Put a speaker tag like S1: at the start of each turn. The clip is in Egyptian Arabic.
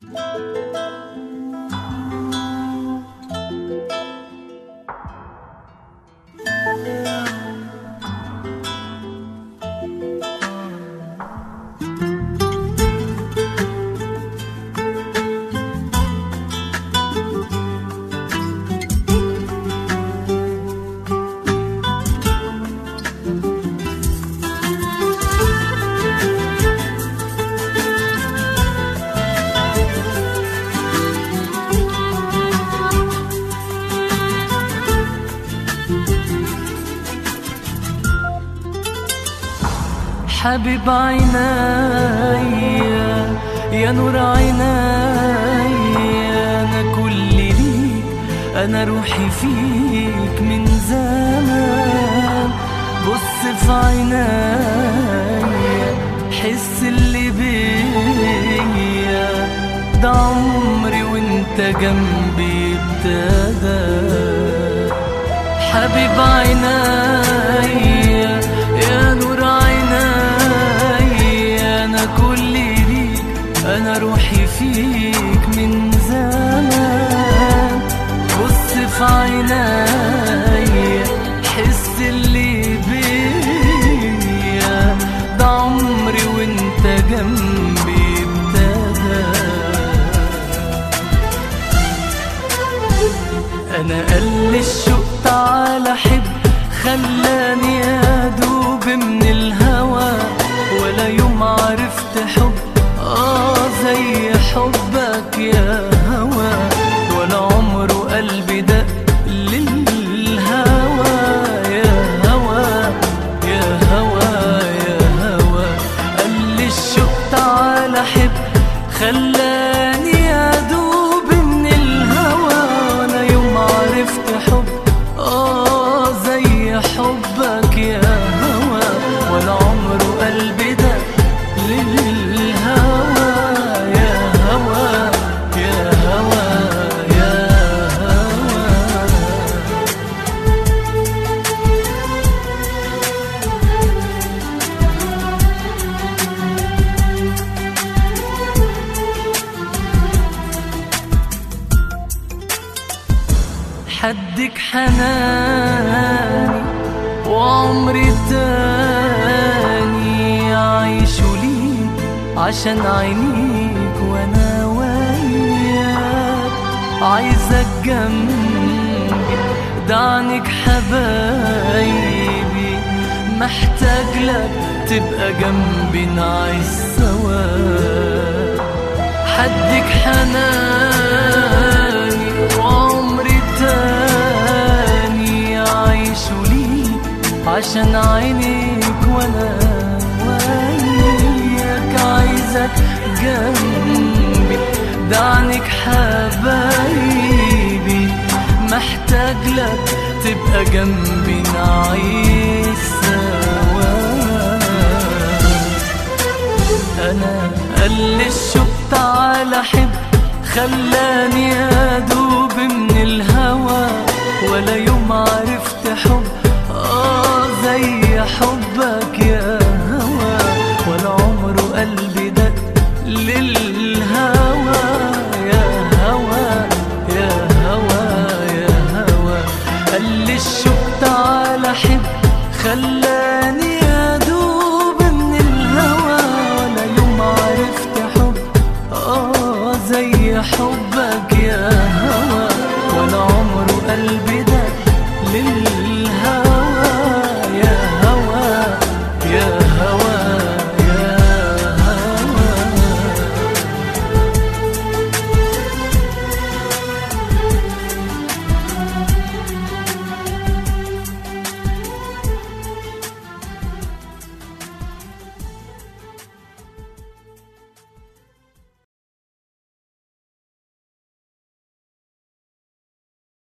S1: حبيب عيني يا نور عيني انا كل ليك انا روحي فيك من زمان بص في عيني حس اللي بيا ده عمري وانت جنبي ابتدى حبيب عيني يا نور عيني انا كل ليك انا روحي فيك من زمان بص في عيني حس اللي بيا ده عمري وانت جنبي ابتدى انا قل الشوق تعالى حب خلاني ادوب من الهوى ولا يوم عرفت حب اه زي حبك يا هوى ولا عمره قلبي دق للهوى يا هوى يا هوى يا هوى قال لي الشوق تعالى حب خلاني ادوب من الهوى ولا يوم عرفت حب اه زي حبك يا هوى ولا عمره قلبي ده للهوى يا هوى يا هوى يا هوى حدك حناني وعمري تاني عايش ليك عشان عينيك وانا وياك عايزك جنبي دعنك حبايبي محتاج لك تبقى جنبي نعيش سوا حدك حناني وعمري تاني عايش ليك عشان عينيك وانا وياك عايزك جنبي دعنك حبايبي محتاج لك تبقى جنبي نعيش سوا انا قل الشوق تعالى حب خلاني ادوب من الهوى ولا يوم عرفت حب اه زي حبك يا هوى ولا عمره قلبي دق للهوى يا هوى يا هوى يا هوى قال لي الشوق تعالى حب خلاني ادوب من الهوى ولا يوم عرفت حب اه زي حبك يا هوى ولا عمره قلبي ده لله